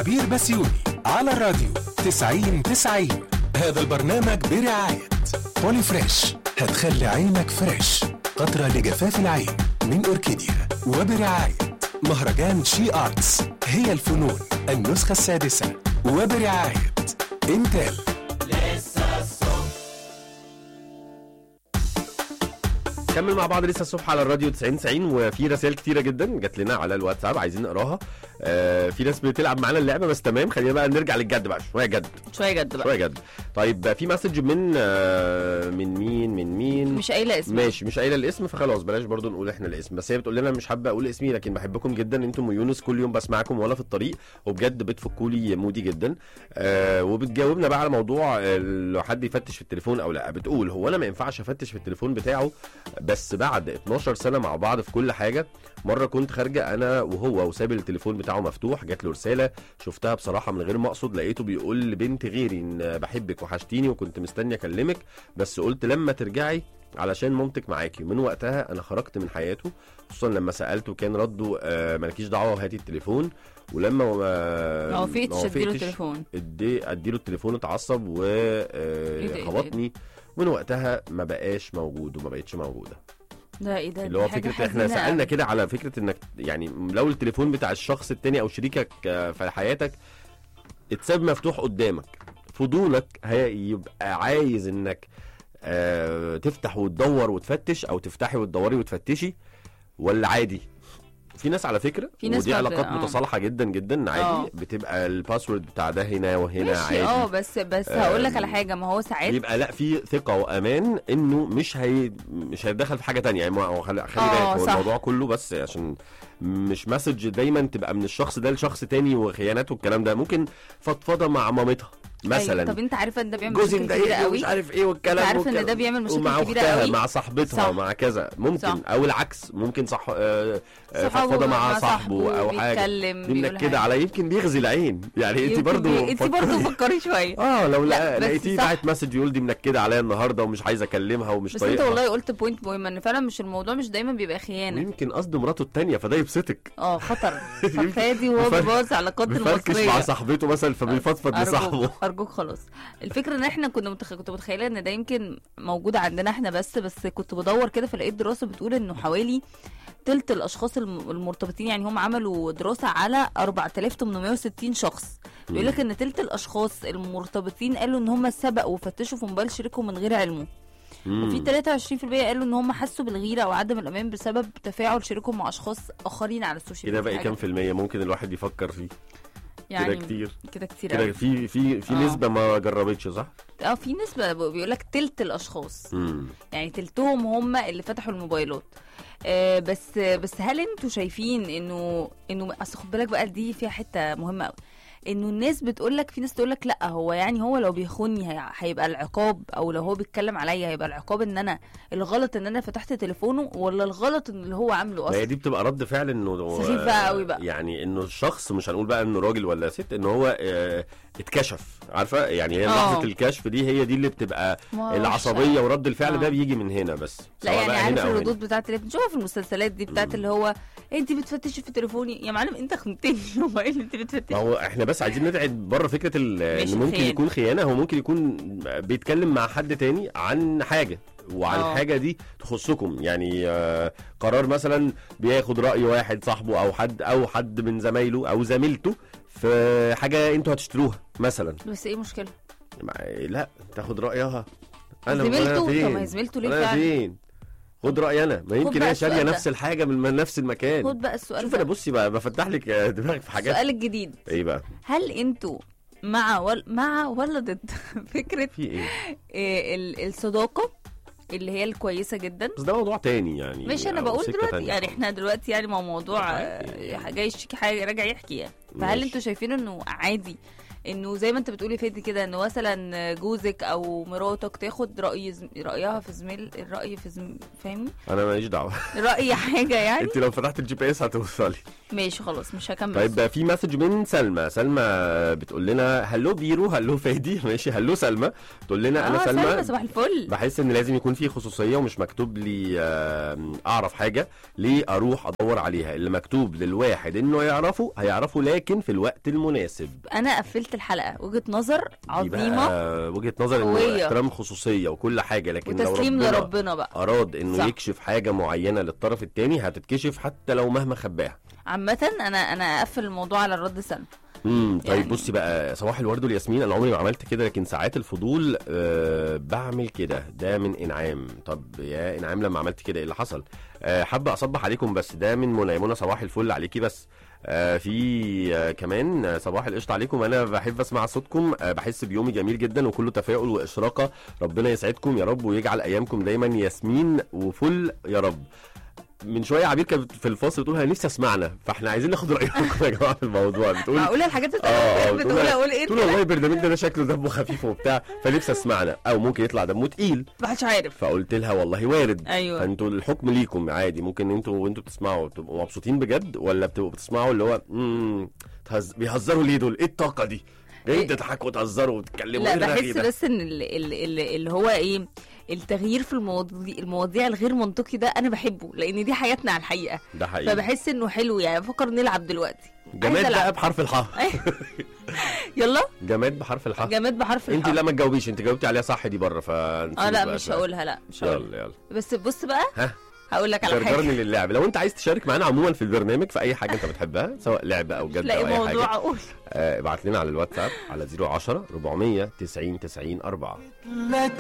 عبير بسيوني على الراديو 90 90 هذا البرنامج برعاية بولي فريش هتخلي عينك فريش قطرة لجفاف العين من أوركيديا وبرعاية مهرجان شي آرتس هي الفنون النسخة السادسة وبرعاية انتل كمل مع بعض لسه الصبح على الراديو 90 90 وفي رسائل كتيره جدا جات لنا على الواتساب عايزين نقراها آه في ناس بتلعب معانا اللعبه بس تمام خلينا بقى نرجع للجد بقى شويه جد شويه جد بقى شويه جد طيب في مسج من آه من مين من مين مش قايله اسم ماشي مش قايله الاسم فخلاص بلاش برضو نقول احنا الاسم بس هي بتقول لنا مش حابه اقول اسمي لكن بحبكم جدا انتم ويونس كل يوم بسمعكم ولا في الطريق وبجد بتفكوا لي مودي جدا آه وبتجاوبنا بقى على موضوع آه، لو حد يفتش في التليفون او لا بتقول هو انا ما ينفعش افتش في التليفون بتاعه بس بعد 12 سنه مع بعض في كل حاجه مره كنت خارجه انا وهو وساب التليفون بتاعه مفتوح جات له رساله شفتها بصراحه من غير ما اقصد لقيته بيقول لبنت غيري ان بحبك وحشتيني وكنت مستني اكلمك بس قلت لما ترجعي علشان مامتك معاكي ومن وقتها انا خرجت من حياته خصوصا لما سالته كان رده آه مالكيش دعوه وهاتي التليفون ولما ما ما وافقتش ما اديله وافقتش، التليفون ادي اديله التليفون اتعصب إيه ده، إيه ده، إيه ده؟ وخبطني ومن وقتها ما بقاش موجود وما بقتش موجوده ده ايه ده اللي دي هو حاجة فكره احنا حزينة سالنا أوي. كده على فكره انك يعني لو التليفون بتاع الشخص التاني او شريكك آه، في حياتك اتساب مفتوح قدامك فضولك هيبقى عايز انك آه تفتح وتدور وتفتش او تفتحي وتدوري وتفتشي ولا عادي في ناس على فكره في ناس ودي ما ب- علاقات آه. متصالحه جدا جدا عادي آه. بتبقى الباسورد بتاع ده هنا وهنا ماشي اه عادي بس بس هقول لك على آم، حاجه ما هو ساعات يبقى لا في ثقه وامان انه مش هي مش هيتدخل في حاجه تانية يعني ما هو خلي خلي آه، بالك هو صح. الموضوع كله بس عشان مش مسج دايما تبقى من الشخص ده لشخص تاني وخيانات والكلام ده ممكن فضفضه مع مامتها مثلا أيوة. طب انت عارفه ان ده بيعمل جوزي مشاكل كبيره مضايقني قوي ومش عارف ايه والكلام أنت عارف إن والكلام. ده بيعمل مشاكل ومع كبيرة أختها، قوي؟ مع صاحبتها صح. ومع كذا ممكن صح. او العكس ممكن صح آه، آه، صحابه فضفضه مع مع صاحبه صاحبه او حاجه بيتكلم، دي بيقول منكده حاجة. على يمكن بيغزي العين يعني انت يمكن برضو بي- انت برضه فكري- فكري شويه اه لو لا، لا بس لقيتيه صح. بعت مسج يقول دي منكده عليا النهارده ومش عايز اكلمها ومش بس انت طايقها والله قلت بوينت مهم ان فعلا مش الموضوع مش دايما بيبقى خيانه يمكن قصد مراته التانية فده يبسطك اه خطر فهي دي وهو بفرق- بيبوظ علاقات بيفركش المصريه مع صاحبته مثلا فبيفضفض لصاحبه ارجوك ارجوك خلاص الفكره ان احنا كنا متخ... كنت متخيله ان ده يمكن موجود عندنا احنا بس بس كنت بدور كده فلقيت دراسه بتقول انه حوالي تلت الاشخاص الم- المرتبطين يعني هم عملوا دراسه على 4860 شخص بيقول لك ان تلت الاشخاص المرتبطين قالوا ان هم سبقوا وفتشوا في موبايل شريكهم من غير علمه وفي 23% قالوا ان هم حسوا بالغيره او عدم الامان بسبب تفاعل شريكهم مع اشخاص اخرين على السوشيال كده ميديا. باقي كام في المية ممكن الواحد يفكر فيه يعني كده كتير كده كتير كده قوي في في في آه. نسبة ما جربتش صح؟ اه في نسبه بيقول لك تلت الاشخاص امم يعني تلتهم هم اللي فتحوا الموبايلات آه بس بس هل انتوا شايفين انه انه اصل خد بالك بقى دي فيها حته مهمه قوي انه الناس بتقول لك في ناس تقول لك لا هو يعني هو لو بيخوني هي- هيبقى العقاب او لو هو بيتكلم عليا هيبقى العقاب ان انا الغلط ان انا فتحت تليفونه ولا الغلط ان اللي هو عامله ما هي اصلا دي بتبقى رد فعل انه سخيف بقى قوي بقى. يعني انه الشخص مش هنقول بقى انه راجل ولا ست ان هو آه، اتكشف عارفه يعني هي آه. لحظه الكشف دي هي دي اللي بتبقى ما العصبيه ورد الفعل آه. ده بيجي من هنا بس لا سواء يعني بقى عارف هنا أو هنا. الردود بتاعت اللي بنشوفها في المسلسلات دي بتاعت اللي هو انت بتفتشي في تليفوني يا معلم انت خنتني هو ايه اللي انت ما بتفتشي هو احنا بس عايزين نبعد بره فكره ال- ماشي ان ممكن الخيانة. يكون خيانه هو ممكن يكون بيتكلم مع حد تاني عن حاجه وعن آه. الحاجه دي تخصكم يعني آه، قرار مثلا بياخد راي واحد صاحبه او حد او حد من زمايله او زميلته في حاجه انتوا هتشتروها مثلا بس ايه المشكله ما- لا تاخد رايها زميلته؟ أنا طب فين ما هي زميلته ليه أنا فعلا؟ فين خد رايي انا ما يمكن بقى هي شاريه السؤال ده. نفس الحاجه من من نفس المكان خد بقى السؤال شوف انا ده بصي بقى بفتح لك دماغك في حاجات السؤال الجديد ايه بقى هل انتوا مع ول... مع ولا ضد فكره في ايه إيه ال... الصداقه اللي هي الكويسه جدا بس ده موضوع تاني يعني مش انا أو بقول سكة دلوقتي تانية يعني خالص. احنا دلوقتي يعني مع موضوع عادي. آه، جاي يشتكي حاجه راجع يحكي يعني فهل ماشي. انتوا شايفين انه عادي انه زي ما انت بتقولي فادي كده انه مثلا جوزك او مراتك تاخد راي زم... رايها في زميل الراي في زم... فاهمني انا ماليش دعوه راي حاجه يعني انت لو فتحت الجي بي اس هتوصلي ماشي خلاص مش هكمل طيب في مسج من سلمى سلمى بتقول لنا هلو بيرو هلو فادي ماشي هلو سلمى تقول لنا انا اه سلمى سلمى صباح الفل بحس ان لازم يكون في خصوصيه ومش مكتوب لي آه، اعرف حاجه ليه اروح ادور عليها اللي مكتوب للواحد انه يعرفه هيعرفه لكن في الوقت المناسب انا قفلت الحلقه وجهه نظر دي عظيمه بقى وجهه نظر انه قوية. احترام خصوصيه وكل حاجه لكن لو وتسليم ربنا لربنا بقى اراد انه صح. يكشف حاجه معينه للطرف الثاني هتتكشف حتى لو مهما خباها عامه انا انا اقفل الموضوع على الرد سلمى امم طيب يعني- بصي بقى صباح الورد والياسمين انا عمري ما عملت كده لكن ساعات الفضول أه بعمل كده ده من انعام طب يا انعام لما عملت كده ايه اللي حصل أه حابه اصبح عليكم بس ده من منى منى صباح الفل عليكي بس آه في آه كمان آه، صباح القشطه عليكم انا بحب اسمع صوتكم آه بحس بيومي جميل جدا وكله تفاؤل واشراقه ربنا يسعدكم يا رب ويجعل ايامكم دايما ياسمين وفل يا رب من شويه عبير كانت في الفاصل بتقول انا نفسي اسمعنا فاحنا عايزين ناخد رايكم يا جماعه في الموضوع بتقول معقوله الحاجات اللي اه اه أنت بتقول اقول ايه تقول والله البرنامج ده شكله دمه خفيف وبتاع فنفسي اسمعنا او ممكن يطلع دمه تقيل محدش عارف فقلت لها والله وارد أيوة. فانتوا الحكم ليكم عادي ممكن انتوا وانتوا بتسمعوا تبقوا مبسوطين بجد ولا بتبقوا بتسمعوا اللي هو امم تهز... بيهزروا ليه دول ايه الطاقه دي جايين إيه؟ تضحكوا وتهزروا وتتكلموا لا ايه الرغي بحس ده بس ان اللي, اللي, اللي هو ايه التغيير في المواضيع المواضيع الغير منطقي ده انا بحبه لان دي حياتنا على الحقيقه ده حقيقي فبحس انه حلو يعني بفكر نلعب دلوقتي جماد عايزة بقى ألعب. بحرف الحاء يلا جماد بحرف الحاء جماد بحرف انت الحاء لا ما تجاوبيش انت جاوبتي عليها صح دي بره ف اه لا مش هقولها لا مش هقولها يلا يلا بس بص بقى ها هقول لك على حاجه جرجرني للعب لو انت عايز تشارك معانا عموما في البرنامج في اي حاجه انت بتحبها سواء لعبه او جد تلاقي او اي حاجه موضوع اقول آه، ابعت لنا على الواتساب على 010 490 90 4